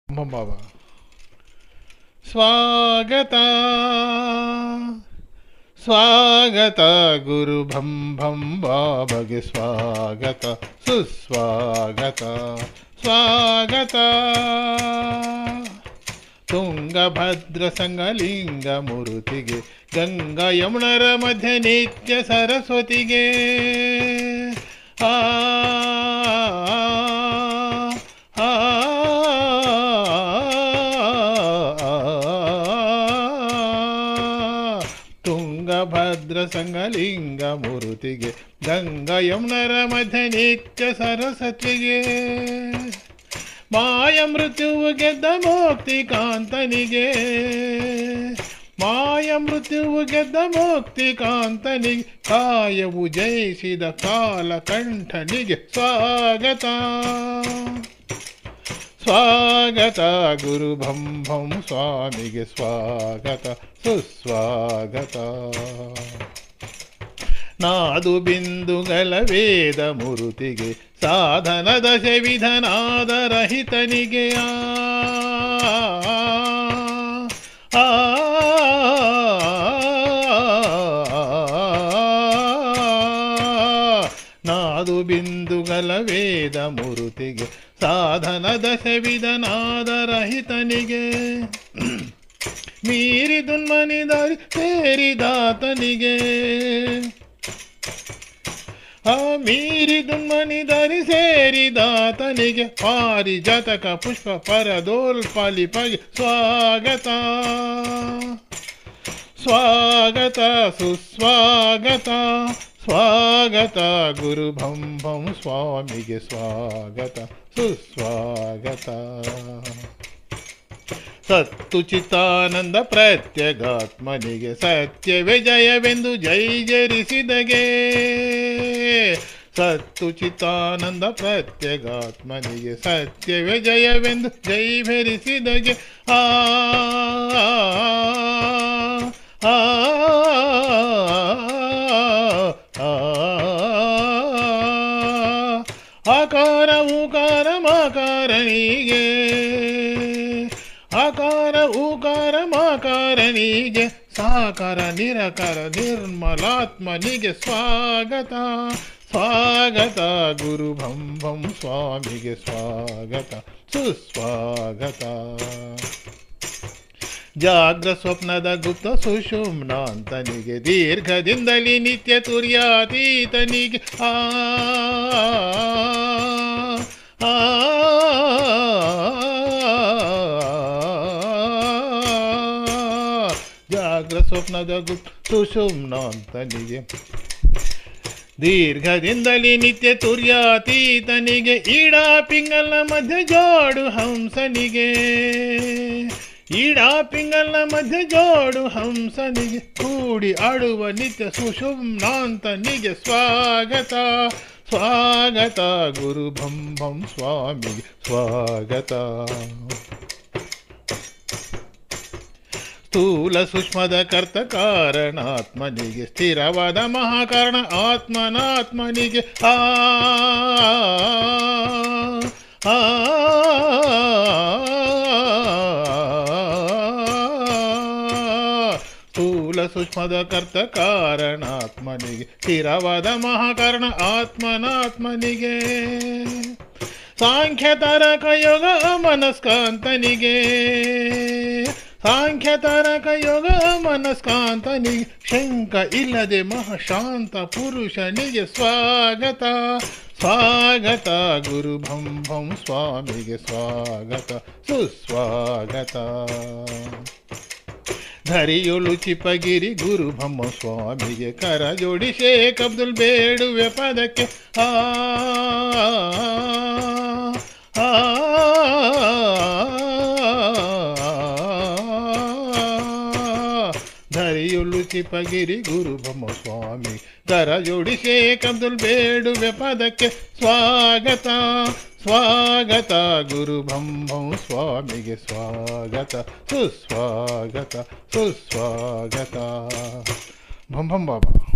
ಬಾಬಾ ಸ್ವಾಗತ ಸ್ವಾಗತ ಗುರು ಭಂ ಭಂ ಬಾಬಗೆ ಸ್ವಾಗತ ಸುಸ್ವಾಗತ ಸ್ವಾಗತ ತುಂಗಭದ್ರ ಸಂಗಲಿಂಗ ಮುರುತಿಗೆ ಗಂಗಾ ಯಮುನರ ಮಧ್ಯ ನಿತ್ಯ ಸರಸ್ವತಿಗೆ ಆ ಆ, ತುಂಗಭದ್ರ ಸಂಗಲಿಂಗ ಮುರುತಿಗೆ ಗಂಗಾ ಯಮುನರ ಮಧ್ಯ ನಿತ್ಯ ಸರಸ್ವತಿಗೆ ಮಾಯ ಮೃತ್ಯುವು ಗೆದ್ದ ಮುಕ್ತಿ ಕಾಂತನಿಗೆ ಮಾಯ ಮೃತ್ಯುವು ಗೆದ್ದ ಮುಕ್ತಿ ಕಾಂತನಿಗೆ ಕಾಯವು ಜಯಿಸಿದ ಕಾಲಕಂಠನಿಗೆ ಸ್ವಾಗತ ಸ್ವಾಗತ ಗುರು ಭಂ ಭಂ ಸ್ವಾಮಿಗೆ ಸ್ವಾಗತ ಸುಸ್ವಾಗತ ನಾದು ಬಿಂದುಗಳ ವೇದ ಮುರುತಿಗೆ ಸಾಧನ ದಶ ವಿಧನಾದ ರಹಿತನಿಗೆ ಆ ಆ, ನಾದು ಬಿಂದುಗಳ ವೇದ ಮುರುತಿಗೆ ಸಾಧನ ದಶ ವಿಧನಾದ ರಹಿತನಿಗೆ ಮೀರಿ ದುನ್ಮನಿದಾರಿ ಸೇರಿದಾತನಿಗೆ ಆ ಮೀರಿ ದುನ್ಮನಿದಾರಿ ಸೇರಿದಾತನಿಗೆ ಪಾರಿಜಾತಕ ಪುಷ್ಪ ಪರದೋಲ್ಪಲಿಪಗೆ ಸ್ವಾಗತ ಸ್ವಾಗತ ಸುಸ್ವಾಗತ ಸ್ವಾಗತ ಗುರು ಭಂ ಭಂ ಸ್ವಾಮಿಗೆ ಸ್ವಾಗತ ಸುಸ್ವಾಗತ ಸತ್ತು ಚಿತ್ತಾನಂದ ಪ್ರತ್ಯಗಾತ್ಮನಿಗೆ ಸತ್ಯವೇ ಜಯವೆಂದು ಜೈ ಜರಿಸಿದಗೆ ಸತ್ತು ಚಿತ್ತಾನಂದ ಪ್ರತ್ಯಗಾತ್ಮನಿಗೆ ಸತ್ಯವೇ ಜಯವೆಂದು ಜೈ ಭರಿಸಿದಗೆ ಆ ಆ, ಆ, ಆಕಾರ ಉಕಾರ ಮಾಕಾರನಿಗೆ ಆಕಾರ ಉಕಾರ ಮಾಕಾರನಿಗೆ ಸಾಕಾರ ನಿರಕಾರ ನಿರ್ಮಲಾತ್ಮನಿಗೆ ಸ್ವಾಗತ ಸ್ವಾಗತ ಗುರು ಭಂ ಭಂ ಸ್ವಾಮಿಗೆ ಸ್ವಾಗತ ಸುಸ್ವಾಗತ ಜಾಗ್ರ ಸ್ವಪ್ನದ ಗುಪ್ತ ಸುಷುಮ್ನಾಂತನಿಗೆ ದೀರ್ಘದಿಂದಲೇ ನಿತ್ಯ ತುರ್ಯಾತೀತನಿಗೆ ಆ ಆ, ಜಾಗ್ರ ಸ್ವಪ್ನದ ಗುಪ್ತ ಸುಷುಮ್ನಾಂತನಿಗೆ ದೀರ್ಘದಿಂದಲೇ ನಿತ್ಯ ತುರ್ಯಾತೀತನಿಗೆ ಈಡಾ ಪಿಂಗಲ ಮಧ್ಯ ಜೋಡು ಹಂಸನಿಗೆ ಈಡಾ ಪಿಂಗಲ ಮಧ್ಯ ಜೋಡು ಹಂಸನಿಗೆ ಕೂಡಿ ಆಡುವ ನಿತ್ಯ ಸುಷುಮ್ನಾಂತನಿಗೆ ಸ್ವಾಗತ ಸ್ವಾಗತ ಗುರು ಭಂ ಭಂ ಸ್ವಾಮಿಗೆ ಸ್ವಾಗತ ಸ್ಥೂಲ ಸೂಕ್ಷ್ಮದ ಕರ್ತ ಕಾರಣಾತ್ಮನಿಗೆ ಸ್ಥಿರವಾದ ಮಹಾಕಾರಣ ಆತ್ಮನಾತ್ಮನಿಗೆ ಆ ಆ, ಸ್ಥೂಲ ಸೂಕ್ಷ್ಮದ ಕರ್ತ ಕಾರಣಾತ್ಮನಿಗೆ ಸ್ಥಿರವಾದ ಮಹಾಕಾರಣ ಆತ್ಮನಾತ್ಮನಿಗೆ ಸಾಂಖ್ಯ ತಾರಕ ಯೋಗ ಮನಸ್ಕಾಂತನಿಗೆ ಸಾಂಖ್ಯ ತಾರಕ ಯೋಗ ಮನಸ್ಕಾಂತನಿಗೆ ಶಂಕ ಇಲ್ಲದೆ ಮಹಾಶಾಂತ ಪುರುಷನಿಗೆ ಸ್ವಾಗತ ಸ್ವಾಗತ ಗುರು ಭಂ ಭಂ ಸ್ವಾಮಿಗೆ ಸ್ವಾಗತ ಸುಸ್ವಾಗತ ಧರಿಯೊಳು ಚಿಪಗಿರಿ ಗುರು ಭಮ್ಮ ಸ್ವಾಮಿಗೆ ಕರ ಜೋಡಿ ಶೇಖ್ ಅಬ್ದುಲ್ ಬೇಡುವೆ ಪದಕ್ಕೆ ಆ ಆ, ಧರಿಯೊಳು ಚಿಪಗಿರಿ ಗುರು ಭಮ್ಮ ಸ್ವಾಮಿ ಕರ ಜೋಡಿ ಶೇಖ್ ಅಬ್ದುಲ್ ಬೇಡುವೆ ಪದಕ್ಕೆ ಸ್ವಾಗತ ಸ್ವಾಗತ ಗುರು ಭಂ ಭಂ ಸ್ವಾಮಿಗೆ ಸ್ವಾಗತ ಸುಸ್ವಾಗತ ಸುಸ್ವಾಗತ ಭಂ ಭಂ ಬಾಬಾ